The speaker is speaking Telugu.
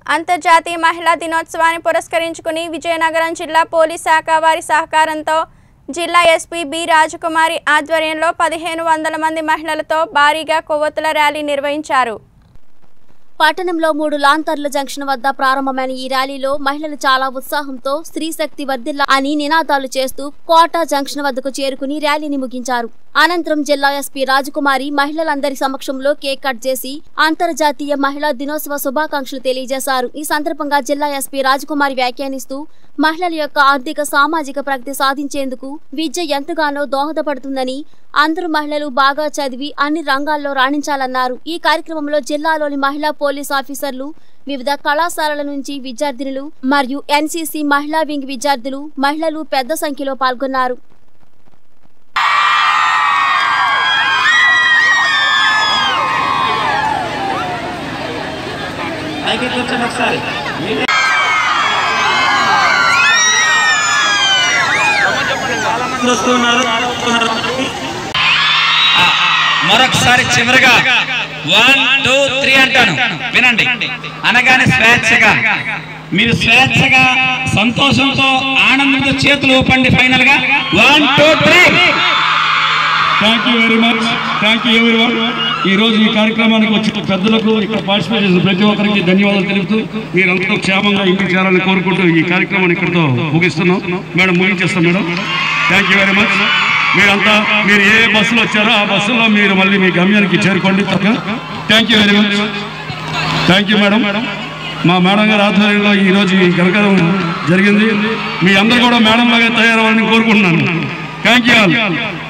అంతర్జాతీయ మహిళా దినోత్సవాన్ని పురస్కరించుకుని విజయనగరం జిల్లా పోలీస్ శాఖ వారి సహకారంతో జిల్లా ఎస్పీ బి రాజకుమారి ఆధ్వర్యంలో పదిహేను వందల మంది మహిళలతో భారీగా కొవ్వొత్తుల ర్యాలీ నిర్వహించారు పట్టణంలో మూడు లాంతర్ల జంక్షన్ వద్ద ప్రారంభమైన ఈ ర్యాలీలో మహిళలు చాలా ఉత్సాహంతో స్త్రీ శక్తి వర్ధిల్ల అని నినాదాలు చేస్తూ కోటా జంక్షన్ వద్దకు చేరుకుని ర్యాలీని ముగించారు అనంతరం జిల్లా ఎస్పీ రాజకుమారి మహిళలందరి సమక్షంలో కేక్ కట్ చేసి అంతర్జాతీయ మహిళా దినోత్సవ శుభాకాంక్షలు తెలియజేశారు ఈ సందర్భంగా జిల్లా ఎస్పీ రాజకుమారి వ్యాఖ్యానిస్తూ మహిళల యొక్క ఆర్థిక సామాజిక ప్రగతి సాధించేందుకు విద్య ఎంతగానో దోహదపడుతుందని అందరూ మహిళలు బాగా చదివి అన్ని రంగాల్లో రాణించాలన్నారు ఈ కార్యక్రమంలో జిల్లాలోని మహిళా పోలీస్ ఆఫీసర్లు వివిధ కళాశాలల నుంచి విద్యార్థినులు మరియు ఎన్సీసీ మహిళా వింగ్ విద్యార్థులు మహిళలు పెద్ద సంఖ్యలో పాల్గొన్నారు పైకి కూర్చొని ఒకసారి చాలా మంది వస్తున్నారు వస్తున్నారు. ఆ, మరొకసారి చివరిగా వన్ టూ త్రీ అంటాను వినండి అనగానే స్వేచ్ఛగా మీరు స్వేచ్ఛగా సంతోషంతో ఆనందంతో చేతులు ఊపండి ఫైనల్ గా one two three thank you very much thank you ఎవరి వన్ ఈ రోజు ఈ కార్యక్రమానికి వచ్చిన పెద్దలకు ఇక్కడ పార్టిసిపేట్ చేసిన ప్రతి ఒక్కరికి ధన్యవాదాలు తెలుపుతూ మీరందరూ క్షేమంగా ఇంటికి చేరాలని కోరుకుంటూ ఈ కార్యక్రమాన్ని ఇక్కడితో ముగిస్తున్నాం మేడం ముగించేస్తాం madam thank you very much మీరంతా మీరు ఏ బస్సులో వచ్చారో ఆ బస్సులో మీరు మళ్ళీ మీ గమ్యానికి చేరుకోండి thank you very much thank you madam మా మేడం గారి ఆధ్వర్యంలో ఈ రోజు ఈ కార్యక్రమం జరిగింది మీ అందరూ కూడా మేడం లాగా తయారవ్వాలని కోరుకుంటున్నాను థ్యాంక్ యూ ఆల్